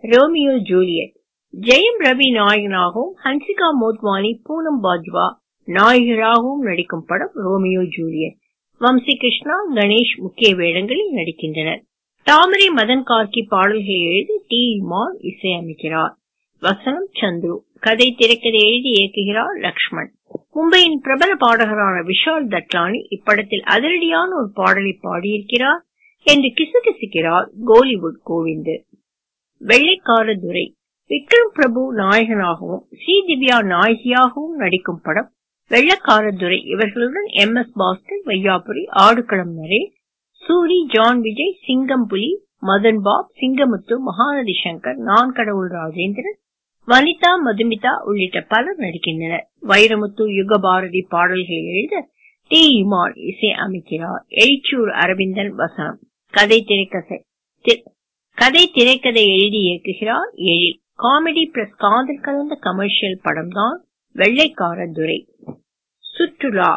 Romeo Juliet Jayam Ravi நாயகனாகவும் ஹன்சிகா மோத்வானி பூனம் பாஜ்வா நாயகராகவும் நடிக்கும் படம் ரோமியோ ஜூலியட் வம்சி கிருஷ்ணா கணேஷ் முக்கிய வேடங்களில் நடிக்கின்றனர் தாமரை மதன் கார்கி பாடல்களை எழுதி டி இமான் இசையமைக்கிறார் வசனம் சந்துரு கதை திரைக்கதை எழுதி இயக்குகிறார் லக்ஷ்மண் மும்பையின் பிரபல பாடகரான விஷால் தட்லானி இப்படத்தில் அதிரடியான ஒரு பாடலை பாடியிருக்கிறார் என்று கிசுகிசுக்கிறார் கோலிவுட் கோவிந்து வெள்ளைக்கார துரை விக்ரம் பிரபு நாயகனாகவும் சி திவ்யா நாயகியாகவும் நடிக்கும் படம் வெள்ளக்கார துரை இவர்களுடன் M S Bhaskar Vaiyapuri Aadukalam Naresh Soori John Vijay Singam Puli Madhan Bob Singamuthu Mahanadi Shankar Naan Kadavul Rajendran Vanitha Madhumitha உள்ளிட்ட பலர் நடிக்கின்றனர் வைரமுத்து யுகபாரதி பாடல்களை எழுத டி இமான் இசை அமைக்கிறார் எழிச்சூர் அரவிந்தன் வசனம் கதை திரைக்கதை கதை திரைக்கதை எழுதி இயக்குகிறார் எழில் காமெடி பிளஸ் காதல் கலந்த கமர்ஷியல் படம் தான் வெள்ளைக்கார துரை சுற்றுலா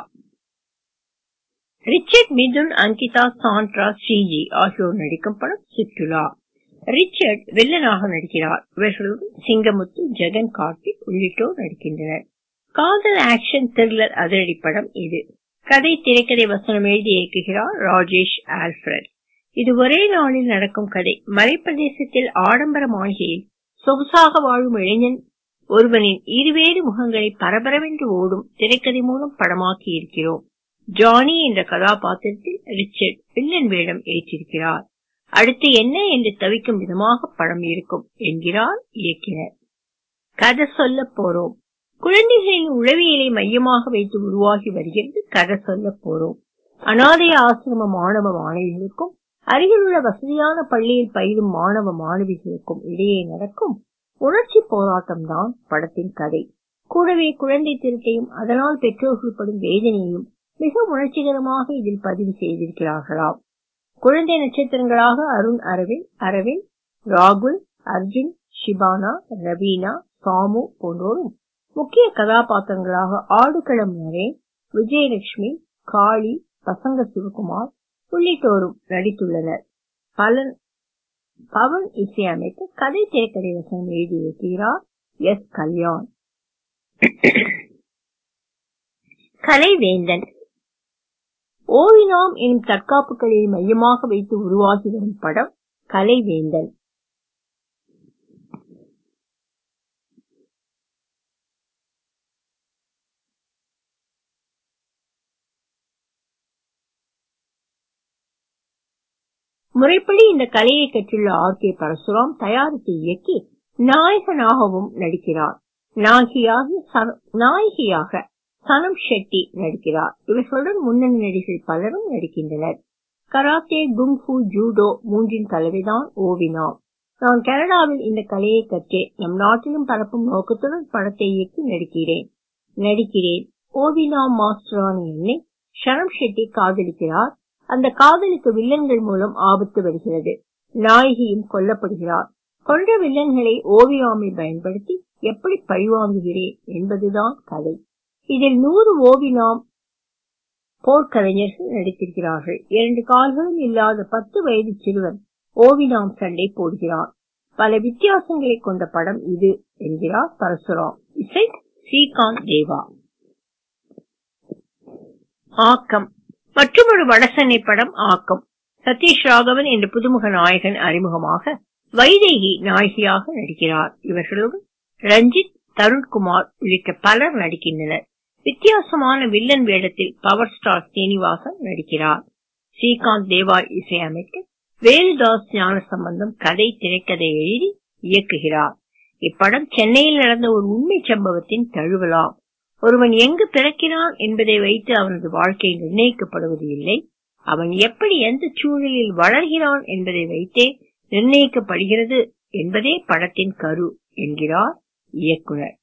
ரிச்சர்ட் மிதுன் அங்கிதா சாண்ட்ரா ஸ்ரீஜி ஆகியோர் நடிக்கும் படம் சுற்றுலா ரிச்சர்ட் வில்லனாக நடிக்கிறார் இவர்களுடன் சிங்கமுத்து ஜெகன் கார்த்திக் உள்ளிட்டோர் நடிக்கின்றனர் காதல் ஆக்ஷன் த்ரில்லர் அதிரடி படம் இது கதை திரைக்கதை வசனம் எழுதி இயக்குகிறார் ராஜேஷ் ஆல்ஃபிரட் இது ஒரே நாளில் நடக்கும் கதை மலைப்பிரதேசத்தில் ஆடம்பர மாளிகையில் சொகுசாக வாழும் இளைஞன் ஒருவனின் இருவேறு முகங்களை பரபரவென்று ஓடும் திரைக்கதை மூலம் படமாக்கி இருக்கிறோம் ஜானி என்ற கதாபாத்திரத்தில் ரிச்சர்ட் வில்லன் வேடம் ஏற்றிருக்கிறார் அடுத்து என்ன என்று தவிக்கும் விதமாக படம் இருக்கும் என்கிறார் இயக்குனர் கதை சொல்ல போறோம் குழந்தைகளின் உளவியலை மையமாக வைத்து உருவாகி வருகிறது கதை சொல்ல போறோம் அனாதை ஆசிரம மாணவ மாணவிகளுக்கும் அருகில் உள்ள வசதியான பள்ளியில் பயிலும் மாணவ மாணவிகளுக்கும் இடையே நடக்கும் உணர்ச்சி போராட்டம் தான் படத்தின் கதை கூடவே குழந்தை திருட்டையும் அதனால் பெற்றோர்கள் படும் வேதனையையும் மிக உணர்ச்சிகரமாக இதில் பதிவு செய்திருக்கிறார்களாம் குழந்தை நட்சத்திரங்களாக அருண் அரவிந்த் அரவிந்த் ராகுல் அர்ஜுன் ஷிபானா ரவீனா சாமு போன்றோரும் முக்கிய கதாபாத்திரங்களாக ஆடுகளம் நரேன் விஜயலட்சுமி காளி பசங்க சிவகுமார் உள்ளிட்டோரும் நடித்துள்ளனர் பலன் பவன் இசையமைத்து கதை திரைக்கதை வசனம் எழுதி இருக்கிறார் எஸ் கல்யாண் கலைவேந்தன் ஓவினாம் எனும் தற்காப்பு கலையை மையமாக வைத்து உருவாகி வரும் படம் கலைவேந்தன் முறைப்படி இந்த கலையை கற்றுள்ள ஆர் கே பரசுராம் தயாரித்து இயக்கி நாயகனாகவும் நடிக்கிறார் நாயகியாக நாயகியாக சனம் ஷெட்டி நடிக்கிறார் இவர்களுடன் முன்னணி நடிகர்கள் பலரும் நடிக்கின்றனர் கராத்தே குங்ஃபு ஜூடோ மூன்றின் கலவைதான் ஓவினாம் நான் கனடாவில் இந்த கலையை கற்றேன் நம் நாட்டிலும் பரப்பும் நோக்கத்துடன் படத்தை இயக்கி நடிக்கிறேன் நடிக்கிறேன் ஓவினாம் மாஸ்டரான என்னை ஷனம் ஷெட்டி காதலிக்கிறார் அந்த காதலுக்கு வில்லன்கள் மூலம் ஆபத்து வருகிறது நாயகியும் கொல்லப்படுகிறார் கொண்ட வில்லன்களை ஓவியாமை பயன்படுத்தி எப்படி பழிவாங்குகிறேன் என்பதுதான் கதை இதில் நூறு ஓவினாம் போர்க்கலைஞர்கள் நடித்திருக்கிறார்கள் இரண்டு கால்களும் இல்லாத பத்து வயது சிறுவன் ஓவினாம் சண்டை போடுகிறார் பல வித்தியாசங்களை கொண்ட படம் இது என்கிறார் பரசுராம் இசை ஸ்ரீகாந்த் தேவா ஆக்கம் மற்றொரு வடசென்னை படம் ஆக்கம் சதீஷ் ராகவன் என்ற புதுமுக நாயகன் அறிமுகமாக வைதேகி நாயகியாக நடிக்கிறார் இவர்களுடன் ரஞ்சித் தருண்குமார் உள்ளிட்ட பலர் நடிக்கின்றனர் வித்தியாசமான வில்லன் வேடத்தில் பவர் ஸ்டார் சீனிவாசன் நடிக்கிறார் ஸ்ரீகாந்த் தேவா இசையமைக்க வேலுதாஸ் ஞான சம்பந்தம் கதை திரைக்கதை எழுதி இயக்குகிறார் இப்படம் சென்னையில் நடந்த ஒரு உண்மை சம்பவத்தின் தழுவலாம் ஒருவன் எங்கு பிறக்கிறான் என்பதை வைத்து அவனது வாழ்க்கை நிர்ணயிக்கப்படுவது இல்லை அவன் எப்படி எந்த சூழலில் வளர்கிறான் என்பதை வைத்தே நிர்ணயிக்கப்படுகிறது என்பதே படத்தின் கரு என்கிறார் இயக்குனர்